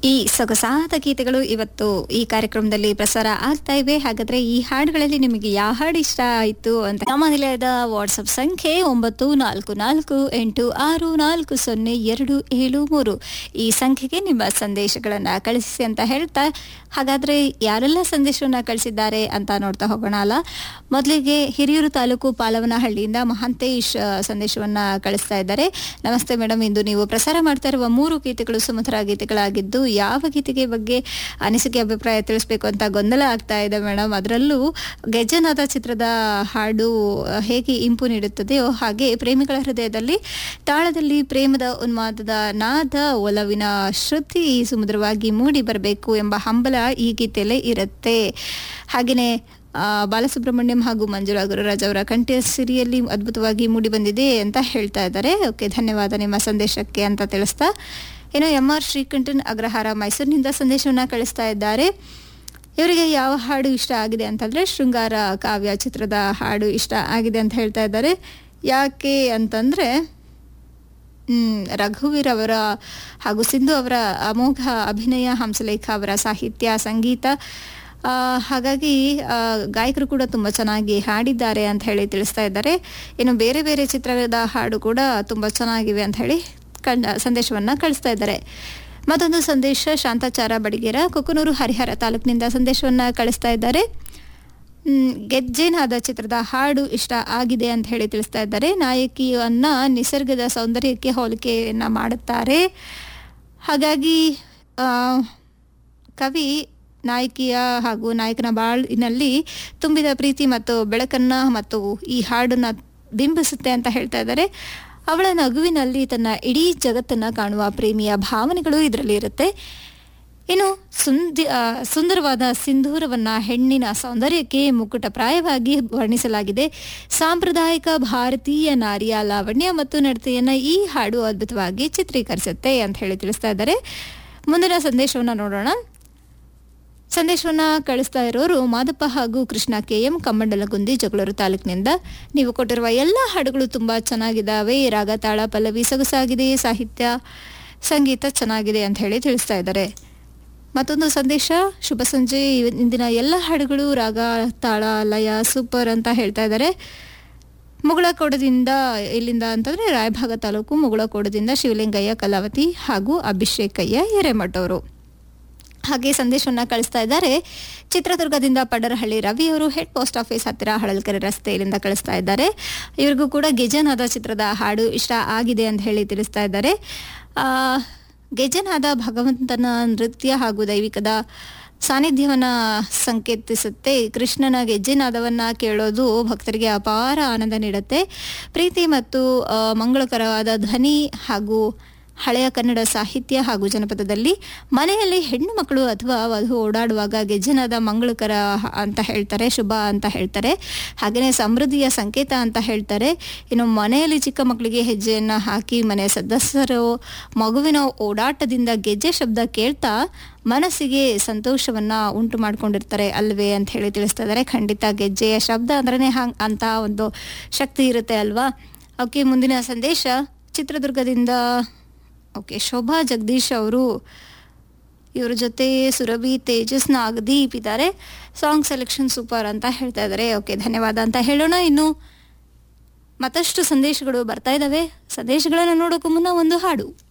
ಈ ಸೊಗಸಾದ ಗೀತೆಗಳು ಇವತ್ತು ಈ ಕಾರ್ಯಕ್ರಮದಲ್ಲಿ ಪ್ರಸಾರ ಆಗ್ತಾ ಇವೆ ಹಾಗಾದ್ರೆ ಈ ಹಾಡುಗಳಲ್ಲಿ ನಿಮಗೆ ಯಾವ ಹಾಡು ಇಷ್ಟ ಆಯಿತು ಅಂತ ನಮ್ಮ ನಿಲಯದ ವಾಟ್ಸಪ್ ಸಂಖ್ಯೆ ಒಂಬತ್ತು ನಾಲ್ಕು ನಾಲ್ಕು ಎಂಟು ಆರು ನಾಲ್ಕು ಸೊನ್ನೆ ಎರಡು ಏಳು ಮೂರು ಈ ಸಂಖ್ಯೆಗೆ ನಿಮ್ಮ ಸಂದೇಶಗಳನ್ನ ಕಳಿಸಿ ಅಂತ ಹೇಳ್ತಾ ಹಾಗಾದ್ರೆ ಯಾರೆಲ್ಲ ಸಂದೇಶವನ್ನ ಕಳಿಸಿದ್ದಾರೆ ಅಂತ ನೋಡ್ತಾ ಹೋಗೋಣ ಅಲ್ಲ ಮೊದಲಿಗೆ ಹಿರಿಯೂರು ತಾಲೂಕು ಪಾಲವನಹಳ್ಳಿಯಿಂದ ಮಹಾಂತೇಶ್ ಆ, ಸಂದೇಶವನ್ನ ಕಳಿಸ್ತಾ ಇದ್ದಾರೆ ನಮಸ್ತೆ ಮೇಡಮ್ ಇಂದು ನೀವು ಪ್ರಸಾರ ಮಾಡ್ತಾ ಇರುವ ಮೂರು ಗೀತೆಗಳು ಸುಮಧುರ ಗೀತೆಗಳಾಗಿದ್ದು ಯಾವ ಗೀತೆಗೆ ಬಗ್ಗೆ ಅನಿಸಿಕೆ ಅಭಿಪ್ರಾಯ ತಿಳಿಸ್ಬೇಕು ಅಂತ ಗೊಂದಲ ಆಗ್ತಾ ಇದೆ ಮೇಡಮ್ ಅದರಲ್ಲೂ ಗೆಜ್ಜನಾದ ಚಿತ್ರದ ಹಾಡು ಆ, ಹೇಗೆ ಇಂಪು ನೀಡುತ್ತದೆಯೋ ಹಾಗೆ ಪ್ರೇಮಿಗಳ ಹೃದಯದಲ್ಲಿ ತಾಳದಲ್ಲಿ ಪ್ರೇಮದ ಉನ್ಮಾದದ ನಾದ ಒಲವಿನ ಶ್ರುತಿ ಸುಮಧುರವಾಗಿ ಮೂಡಿ ಬರಬೇಕು ಎಂಬ ಹಂಬಲ ಈ ಗೀತೆಯಲ್ಲೇ ಇರುತ್ತೆ ಹಾಗೆಯೇ ಆ, ಬಾಲಸುಬ್ರಹ್ಮಣ್ಯಂ ಹಾಗೂ ಮಂಜುಳಾ ಗುರುರಾಜ್ ಅವರ ಕಂಠ ಸಿರಿಯಲ್ಲಿ ಅದ್ಭುತವಾಗಿ ಮೂಡಿ ಬಂದಿದೆ ಅಂತ ಹೇಳ್ತಾ ಇದ್ದಾರೆ ಓಕೆ ಧನ್ಯವಾದ ನಿಮ್ಮ ಸಂದೇಶಕ್ಕೆ ಅಂತ ತಿಳಿಸ್ತಾ ಇನ್ನು ಎಂ ಆರ್ ಶ್ರೀಕಂಠನ್ ಅಗ್ರಹಾರ ಮೈಸೂರಿನಿಂದ ಸಂದೇಶವನ್ನ ಕಳಿಸ್ತಾ ಇದ್ದಾರೆ ಇವರಿಗೆ ಯಾವ ಹಾಡು ಇಷ್ಟ ಆಗಿದೆ ಅಂತಂದ್ರೆ ಶೃಂಗಾರ ಕಾವ್ಯ ಚಿತ್ರದ ಹಾಡು ಇಷ್ಟ ಆಗಿದೆ ಅಂತ ಹೇಳ್ತಾ ಇದ್ದಾರೆ ಯಾಕೆ ಅಂತಂದ್ರೆ ಹ್ಮ್, ರಘುವೀರ್ ಅವರ ಹಾಗೂ ಸಿಂಧು ಅವರ ಅಮೋಘ ಅಭಿನಯ ಹಂಸಲೇಖ ಅವರ ಸಾಹಿತ್ಯ ಸಂಗೀತ ಆ, ಹಾಗಾಗಿ ಆ, ಗಾಯಕರು ಕೂಡ ತುಂಬ ಚೆನ್ನಾಗಿ ಹಾಡಿದ್ದಾರೆ ಅಂತ ಹೇಳಿ ತಿಳಿಸ್ತಾ ಇದ್ದಾರೆ ಇನ್ನು ಬೇರೆ ಬೇರೆ ಚಿತ್ರದ ಹಾಡು ಕೂಡ ತುಂಬ ಚೆನ್ನಾಗಿವೆ ಅಂತ ಹೇಳಿ ಕಂಡ ಸಂದೇಶವನ್ನ ಕಳಿಸ್ತಾ ಇದ್ದಾರೆ ಮತ್ತೊಂದು ಸಂದೇಶ ಶಾಂತಾಚಾರ ಬಡಿಗೇರ ಕುಕನೂರು ಹರಿಹರ ತಾಲೂಕಿನಿಂದ ಸಂದೇಶವನ್ನ ಕಳಿಸ್ತಾ ಇದ್ದಾರೆ ಮ್, ಗೆಜ್ಜೆನಾದ ಚಿತ್ರದ ಹಾಡು ಇಷ್ಟ ಆಗಿದೆ ಅಂತ ಹೇಳಿ ತಿಳಿಸ್ತಾ ಇದ್ದಾರೆ ನಾಯಕಿಯನ್ನ ನಿಸರ್ಗದ ಸೌಂದರ್ಯಕ್ಕೆ ಹೋಲಿಕೆಯನ್ನ ಮಾಡುತ್ತಾರೆ ಹಾಗಾಗಿ ಆ, ಕವಿ ನಾಯಕಿಯ ಹಾಗೂ ನಾಯಕನ ಬಾಳಿನಲ್ಲಿ ತುಂಬಿದ ಪ್ರೀತಿ ಮತ್ತು ಬೆಳಕನ್ನ ಮತ್ತು ಈ ಹಾಡನ್ನ ಬಿಂಬಿಸುತ್ತೆ ಅಂತ ಹೇಳ್ತಾ ಇದ್ದಾರೆ ಅವಳ ನಗುವಿನಲ್ಲಿ ತನ್ನ ಇಡೀ ಜಗತ್ತನ್ನ ಕಾಣುವ ಪ್ರೇಮಿಯ ಭಾವನೆಗಳು ಇದರಲ್ಲಿ ಇರುತ್ತೆ ಇನ್ನು ಸುಂದಿ ಆ, ಸುಂದರವಾದ ಸಿಂಧೂರವನ್ನ ಹೆಣ್ಣಿನ ಸೌಂದರ್ಯಕ್ಕೆ ಮುಕುಟಪ್ರಾಯವಾಗಿ ವರ್ಣಿಸಲಾಗಿದೆ ಸಾಂಪ್ರದಾಯಿಕ ಭಾರತೀಯ ನಾರಿಯ ಲಾವಣ್ಯ ಮತ್ತು ನಡತೆಯನ್ನ ಈ ಹಾಡು ಅದ್ಭುತವಾಗಿ ಚಿತ್ರೀಕರಿಸುತ್ತೆ ಅಂತ ಹೇಳಿ ತಿಳಿಸ್ತಾ ಇದ್ದಾರೆ ಮುಂದಿನ ಸಂದೇಶವನ್ನ ನೋಡೋಣ ಸಂದೇಶವನ್ನ ಕಳಿಸ್ತಾ ಇರೋರು ಮಾದಪ್ಪ ಹಾಗೂ ಕೃಷ್ಣ ಕೆ ಎಂ ಕಮ್ಮಂಡಲಗುಂದಿ ಜಗಳೂರು ತಾಲೂಕಿನಿಂದ ನೀವು ಕೊಟ್ಟಿರುವ ಎಲ್ಲ ಹಾಡುಗಳು ತುಂಬಾ ಚೆನ್ನಾಗಿದ್ದಾವೆ ರಾಗ ತಾಳ ಪಲ್ಲವಿ ಸೊಗಸಾಗಿದೆ ಸಾಹಿತ್ಯ ಸಂಗೀತ ಚೆನ್ನಾಗಿದೆ ಅಂತ ಹೇಳಿ ತಿಳಿಸ್ತಾ ಇದ್ದಾರೆ ಮತ್ತೊಂದು ಸಂದೇಶ ಶುಭ ಸಂಜೆ ಇವ- ಇಂದಿನ ಎಲ್ಲ ಹಾಡುಗಳು ರಾಗ ತಾಳ ಲಯ ಸೂಪರ್ ಅಂತ ಹೇಳ್ತಾ ಇದ್ದಾರೆ ಮುಗಳಕೋಡದಿಂದ ಇಲ್ಲಿಂದ ಅಂತಂದ್ರೆ ರಾಯಭಾಗ ತಾಲೂಕು ಮುಗಳಕೋಡದಿಂದ ಶಿವಲಿಂಗಯ್ಯ ಕಲಾವತಿ ಹಾಗೂ ಅಭಿಷೇಕಯ್ಯ ಹಿರೇಮಠವರು ಹಾಗೆ ಸಂದೇಶವನ್ನ ಕಳಿಸ್ತಾ ಇದ್ದಾರೆ ಚಿತ್ರದುರ್ಗದಿಂದ ಪಡರಹಳ್ಳಿ ರವಿ ಅವರು ಹೆಡ್ ಪೋಸ್ಟ್ ಆಫೀಸ್ ಹತ್ತಿರ ಹಳಲ್ಕೆರೆ ರಸ್ತೆಯಿಂದ ಕಳಿಸ್ತಾ ಇದ್ದಾರೆ ಇವ್ರಿಗೂ ಕೂಡ ಗೆಜನಾದ ಚಿತ್ರದ ಹಾಡು ಇಷ್ಟ ಆಗಿದೆ ಅಂತ ಹೇಳಿ ತಿಳಿಸ್ತಾ ಇದ್ದಾರೆ ಆ, ಗೆಜನಾದ ಭಗವಂತನ ನೃತ್ಯ ಹಾಗೂ ದೈವಿಕದ ಸಾನ್ನಿಧ್ಯವನ್ನ ಸಂಕೇತಿಸುತ್ತೆ ಕೃಷ್ಣನ ಗೆಜ್ಜೆನಾದವನ್ನ ಕೇಳೋದು ಭಕ್ತರಿಗೆ ಅಪಾರ ಆನಂದ ನೀಡುತ್ತೆ ಪ್ರೀತಿ ಮತ್ತು ಆ, ಮಂಗಳಕರವಾದ ಧ್ವನಿ ಹಾಗೂ ಹಳೆಯ ಕನ್ನಡ ಸಾಹಿತ್ಯ ಹಾಗೂ ಜನಪದದಲ್ಲಿ ಮನೆಯಲ್ಲಿ ಹೆಣ್ಣು ಮಕ್ಕಳು ಅಥವಾ ವಧು ಓಡಾಡುವಾಗ ಗೆಜ್ಜೆನಾದ ಮಂಗಳಕರ ಹ- ಅಂತ ಹೇಳ್ತಾರೆ ಶುಭ ಅಂತ ಹೇಳ್ತಾರೆ ಹಾಗೆಯೇ ಸಮೃದ್ಧಿಯ ಸಂಕೇತ ಅಂತ ಹೇಳ್ತಾರೆ ಇನ್ನು ಮನೆಯಲ್ಲಿ ಚಿಕ್ಕ ಮಕ್ಕಳಿಗೆ ಹೆಜ್ಜೆಯನ್ನ ಹಾಕಿ ಮನೆಯ ಸದಸ್ಯರು ಮಗುವಿನ ಓಡಾಟದಿಂದ ಗೆಜ್ಜೆ ಶಬ್ದ ಕೇಳ್ತಾ ಮನಸ್ಸಿಗೆ ಸಂತೋಷವನ್ನ ಉಂಟು ಮಾಡ್ಕೊಂಡಿರ್ತಾರೆ ಅಲ್ವೇ ಅಂತ ಹೇಳಿ ತಿಳಿಸ್ತಾ ಇದ್ದಾರೆ ಖಂಡಿತ ಗೆಜ್ಜೆಯ ಶಬ್ದ ಅಂದ್ರೇ ಹಂಗ್ ಅಂತ ಒಂದು ಶಕ್ತಿ ಇರುತ್ತೆ ಅಲ್ವಾ ಓಕೆ ಮುಂದಿನ ಸಂದೇಶ ಚಿತ್ರದುರ್ಗದಿಂದ ಓಕೆ ಶೋಭಾ ಜಗದೀಶ್ ಅವರು ಇವ್ರ ಜೊತೆ ಸುರಭಿ ತೇಜಸ್ ನಾಗದೀಪ್ ಇದ್ದಾರೆ ಸಾಂಗ್ ಸೆಲೆಕ್ಷನ್ ಸೂಪರ್ ಅಂತ ಹೇಳ್ತಾ ಇದ್ದಾರೆ ಓಕೆ ಧನ್ಯವಾದ ಅಂತ ಹೇಳೋಣ ಇನ್ನು ಮತ್ತಷ್ಟು ಸಂದೇಶಗಳು ಬರ್ತಾ ಇದ್ದಾವೆ ಸಂದೇಶಗಳನ್ನು ನೋಡೋಕ್ಕೂ ಮುನ್ನ ಒಂದು ಹಾಡು